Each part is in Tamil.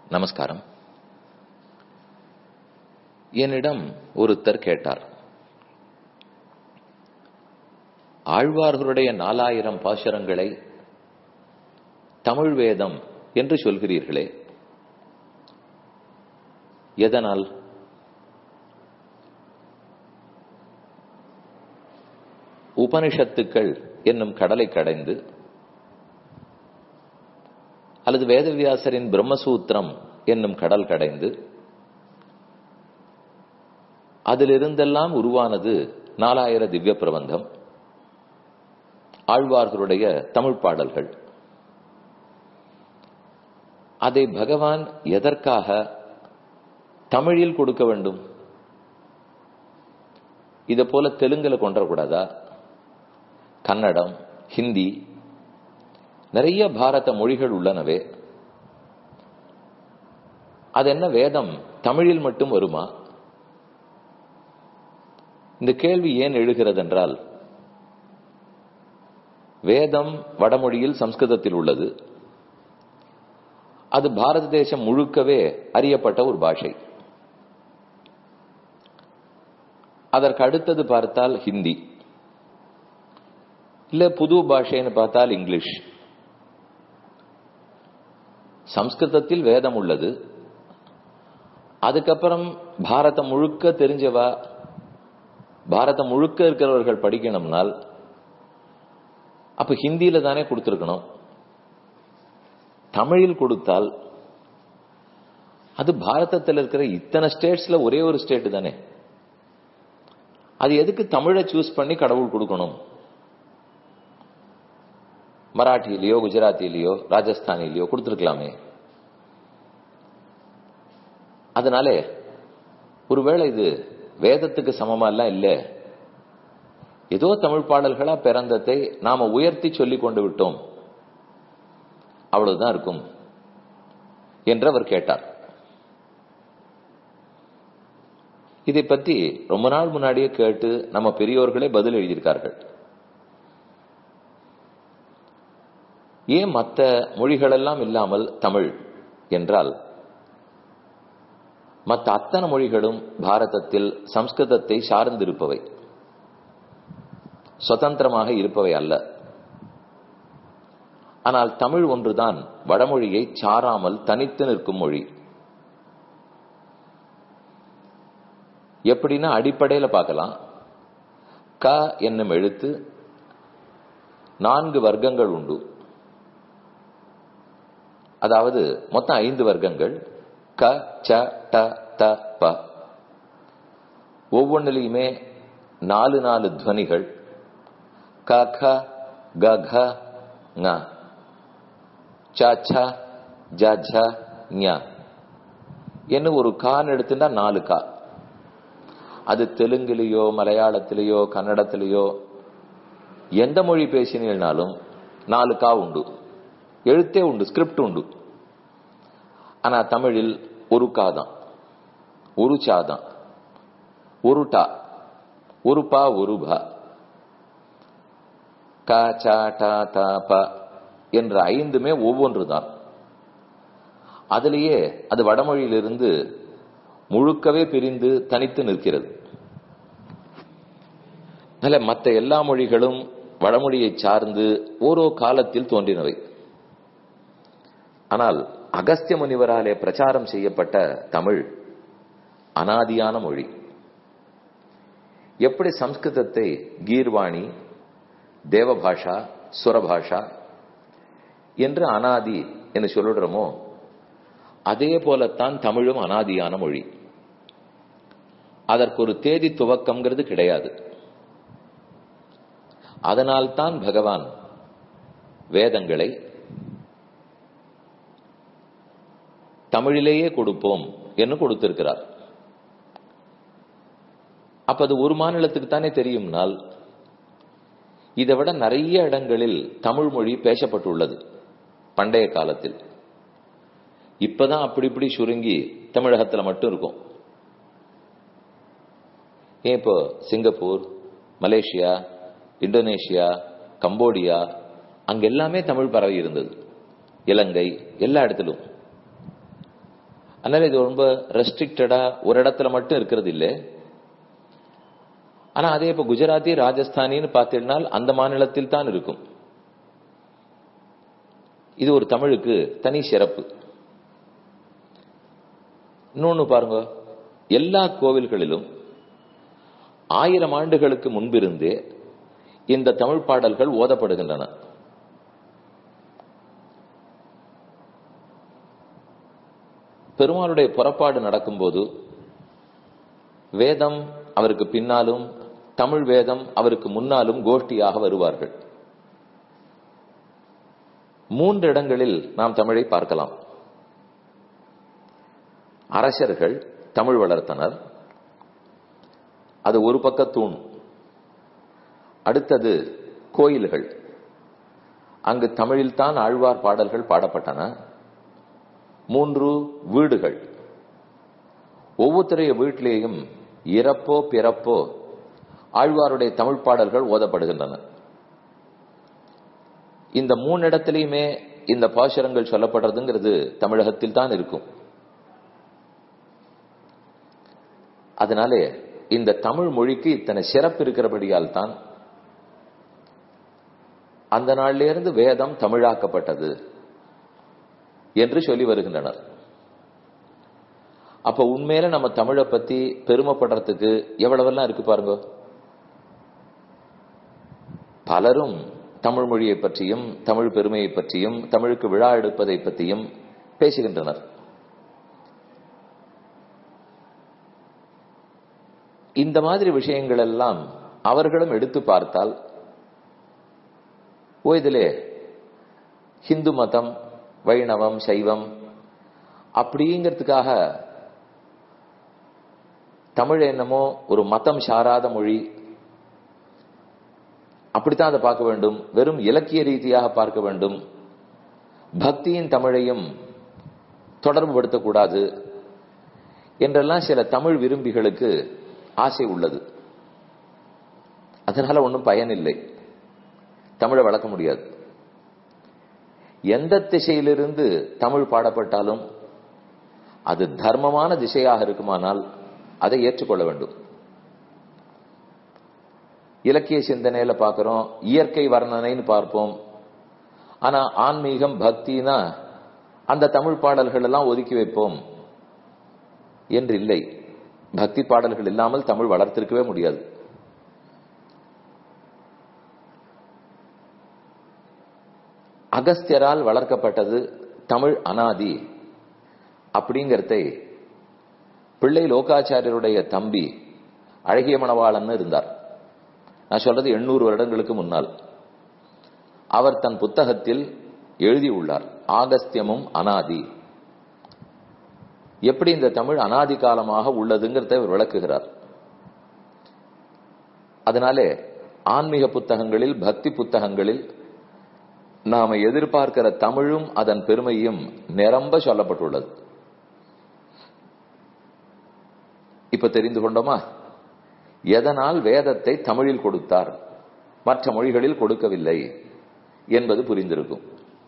நமஸ்காரம் என்னிடம் ஒருத்தர் கேட்டார் ஆழ்வார்களுடைய நாலாயிரம் பாசுரங்களை தமிழ் வேதம் என்று சொல்கிறீர்களே எதனால் உபனிஷத்துக்கள் என்னும் கடலை கடைந்து அல்லது வேதவியாசரின் பிரம்மசூத்திரம் என்னும் கடல் கடைந்து அதிலிருந்தெல்லாம் உருவானது நாலாயிர திவ்ய பிரபந்தம் ஆழ்வார்களுடைய தமிழ் பாடல்கள் அதை பகவான் எதற்காக தமிழில் கொடுக்க வேண்டும் இதை போல தெலுங்குல கொண்டக்கூடாதா கன்னடம் ஹிந்தி நிறைய பாரத மொழிகள் உள்ளனவே அது என்ன வேதம் தமிழில் மட்டும் வருமா இந்த கேள்வி ஏன் எழுகிறது என்றால் வேதம் வடமொழியில் சம்ஸ்கிருதத்தில் உள்ளது அது பாரத தேசம் முழுக்கவே அறியப்பட்ட ஒரு பாஷை அதற்கு அடுத்தது பார்த்தால் ஹிந்தி இல்ல புது பாஷைன்னு பார்த்தால் இங்கிலீஷ் சம்ஸ்கிருதத்தில் வேதம் உள்ளது அதுக்கப்புறம் பாரதம் முழுக்க தெரிஞ்சவா பாரதம் முழுக்க இருக்கிறவர்கள் படிக்கணும்னால் அப்ப ஹிந்தியில தானே கொடுத்திருக்கணும் தமிழில் கொடுத்தால் அது பாரதத்தில் இருக்கிற இத்தனை ஸ்டேட்ஸ்ல ஒரே ஒரு ஸ்டேட் தானே அது எதுக்கு தமிழை சூஸ் பண்ணி கடவுள் கொடுக்கணும் மராட்டியிலேயோ குஜராத்திலேயோ ராஜஸ்தானிலேயோ கொடுத்துருக்கலாமே அதனால ஒருவேளை இது வேதத்துக்கு சமமா எல்லாம் இல்ல ஏதோ தமிழ் பாடல்களா பிறந்ததை நாம உயர்த்தி சொல்லிக் கொண்டு விட்டோம் அவ்வளவுதான் இருக்கும் என்று அவர் கேட்டார் இதை பற்றி ரொம்ப நாள் முன்னாடியே கேட்டு நம்ம பெரியோர்களே பதில் எழுதியிருக்கார்கள் ஏன் மற்ற மொழிகளெல்லாம் இல்லாமல் தமிழ் என்றால் மற்ற அத்தனை மொழிகளும் பாரதத்தில் சம்ஸ்கிருதத்தை சார்ந்திருப்பவை சுதந்திரமாக இருப்பவை அல்ல ஆனால் தமிழ் ஒன்றுதான் வடமொழியை சாராமல் தனித்து நிற்கும் மொழி எப்படின்னா அடிப்படையில் பார்க்கலாம் க என்னும் எழுத்து நான்கு வர்க்கங்கள் உண்டு அதாவது மொத்தம் ஐந்து வர்க்கங்கள் க ச ட த ப ஒவ்வொன்றிலையுமே நாலு நாலு துவனிகள் க க க க ங ச ச ஜ ஜ ஞ என்ன ஒரு கான் எடுத்துட்டா நாலு கா அது தெலுங்குலேயோ மலையாளத்திலேயோ கன்னடத்திலேயோ எந்த மொழி பேசினாலும் நாலு கா உண்டு எழுத்தே உண்டு ஸ்கிரிப்ட் உண்டு ஆனா தமிழில் ஒரு கா தான் ஒரு சா தான் ஒரு டா ஒரு பா ஒரு பா க ச ட த ப என்ற ஐந்துமே ஒவ்வொன்று தான் அதிலேயே அது வடமொழியிலிருந்து முழுக்கவே பிரிந்து தனித்து நிற்கிறது நல்ல மற்ற எல்லா மொழிகளும் வடமொழியை சார்ந்து ஓரோ காலத்தில் தோன்றினவை ஆனால் அகஸ்திய முனிவராலே பிரச்சாரம் செய்யப்பட்ட தமிழ் அனாதியான மொழி எப்படி சம்ஸ்கிருதத்தை கீர்வாணி தேவபாஷா சுரபாஷா என்று அனாதி என்று சொல்லிடுறோமோ அதே போலத்தான் தமிழும் அனாதியான மொழி அதற்கு ஒரு தேதி துவக்கம்ங்கிறது கிடையாது அதனால்தான் பகவான் வேதங்களை தமிழிலேயே கொடுப்போம் என்று கொடுத்திருக்கிறார் அப்ப அது ஒரு மாநிலத்துக்கு தானே தெரியும்னால் இதை விட நிறைய இடங்களில் தமிழ் மொழி பேசப்பட்டுள்ளது பண்டைய காலத்தில் இப்பதான் அப்படி இப்படி சுருங்கி தமிழகத்துல மட்டும் இருக்கும் ஏன் இப்போ சிங்கப்பூர் மலேசியா இந்தோனேஷியா கம்போடியா அங்க எல்லாமே தமிழ் பரவி இருந்தது இலங்கை எல்லா இடத்திலும் அதனால இது ரொம்ப ரெஸ்ட்ரிக்டடா ஒரு இடத்துல மட்டும் இருக்கிறது இல்லை ஆனா அதே இப்ப குஜராத்தி ராஜஸ்தானின்னு பார்த்தீங்கன்னா அந்த மாநிலத்தில் தான் இருக்கும் இது ஒரு தமிழுக்கு தனி சிறப்பு இன்னொன்னு பாருங்க எல்லா கோவில்களிலும் ஆயிரம் ஆண்டுகளுக்கு முன்பிருந்தே இந்த தமிழ் பாடல்கள் ஓதப்படுகின்றன பெருமாளுடைய புறப்பாடு நடக்கும்போது வேதம் அவருக்கு பின்னாலும் தமிழ் வேதம் அவருக்கு முன்னாலும் கோஷ்டியாக வருவார்கள் மூன்று இடங்களில் நாம் தமிழை பார்க்கலாம் அரசர்கள் தமிழ் வளர்த்தனர் அது ஒரு பக்க தூண் அடுத்தது கோயில்கள் அங்கு தமிழில்தான் ஆழ்வார் பாடல்கள் பாடப்பட்டன மூன்று வீடுகள் ஒவ்வொருத்தரைய வீட்டிலேயும் இறப்போ பிறப்போ ஆழ்வாருடைய தமிழ் பாடல்கள் ஓதப்படுகின்றன இந்த மூணு இடத்திலையுமே இந்த பாசுரங்கள் சொல்லப்படுறதுங்கிறது தமிழகத்தில் தான் இருக்கும் அதனாலே இந்த தமிழ் மொழிக்கு இத்தனை சிறப்பு இருக்கிறபடியால் தான் அந்த நாளிலிருந்து வேதம் தமிழாக்கப்பட்டது என்று சொல்லி வருகின்றனர் அப்ப உண்மையில நம்ம தமிழை பத்தி பெருமைப்படுறதுக்கு எவ்வளவெல்லாம் இருக்கு பாருங்க பலரும் தமிழ் மொழியை பற்றியும் தமிழ் பெருமையை பற்றியும் தமிழுக்கு விழா எடுப்பதை பற்றியும் பேசுகின்றனர் இந்த மாதிரி விஷயங்கள் எல்லாம் அவர்களும் எடுத்து பார்த்தால் ஓ இதிலே ஹிந்து மதம் வைணவம் சைவம் அப்படிங்கிறதுக்காக தமிழ் என்னமோ ஒரு மதம் சாராத மொழி அப்படித்தான் அதை பார்க்க வேண்டும் வெறும் இலக்கிய ரீதியாக பார்க்க வேண்டும் பக்தியின் தமிழையும் தொடர்பு படுத்தக்கூடாது என்றெல்லாம் சில தமிழ் விரும்பிகளுக்கு ஆசை உள்ளது அதனால ஒன்றும் பயனில்லை தமிழை வளர்க்க முடியாது எந்த திசையிலிருந்து தமிழ் பாடப்பட்டாலும் அது தர்மமான திசையாக இருக்குமானால் அதை ஏற்றுக்கொள்ள வேண்டும் இலக்கிய சிந்தனையில பார்க்கிறோம் இயற்கை வர்ணனைன்னு பார்ப்போம் ஆனா ஆன்மீகம் பக்தினா அந்த தமிழ் பாடல்கள் எல்லாம் ஒதுக்கி வைப்போம் என்று இல்லை பக்தி பாடல்கள் இல்லாமல் தமிழ் வளர்த்திருக்கவே முடியாது அகஸ்தியரால் வளர்க்கப்பட்டது தமிழ் அனாதி அப்படிங்கிறதை பிள்ளை லோகாச்சாரியருடைய தம்பி அழகிய மணவாளன் இருந்தார் நான் சொல்றது எண்ணூறு வருடங்களுக்கு முன்னால் அவர் தன் புத்தகத்தில் எழுதியுள்ளார் ஆகஸ்தியமும் அனாதி எப்படி இந்த தமிழ் அனாதி காலமாக உள்ளதுங்கிறத அவர் விளக்குகிறார் அதனாலே ஆன்மீக புத்தகங்களில் பக்தி புத்தகங்களில் நாம எதிர்பார்க்கிற தமிழும் அதன் பெருமையும் நிரம்ப சொல்லப்பட்டுள்ளது இப்ப தெரிந்து கொண்டோமா எதனால் வேதத்தை தமிழில் கொடுத்தார் மற்ற மொழிகளில் கொடுக்கவில்லை என்பது புரிந்திருக்கும்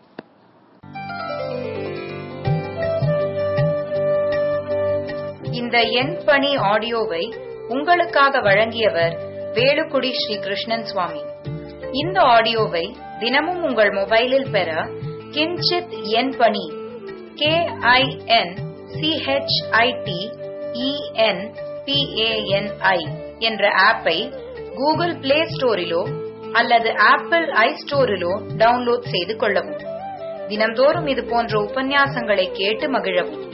இந்த எண் பணி ஆடியோவை உங்களுக்காக வழங்கியவர் வேலுக்குடி ஸ்ரீ கிருஷ்ணன் சுவாமி இந்த ஆடியோவை தினமும் உங்கள் மொபைலில் பெற கிஞ்சித் எண் பணி கே ஐ என் சிஹெச்ஐடி இஎன் பிஏஎன்ஐ என்ற ஆப்பை கூகுள் பிளே ஸ்டோரிலோ அல்லது ஆப்பிள் ஐ ஸ்டோரிலோ டவுன்லோட் செய்து கொள்ளவும் தினம்தோறும் இது போன்ற உபன்யாசங்களை கேட்டு மகிழவும்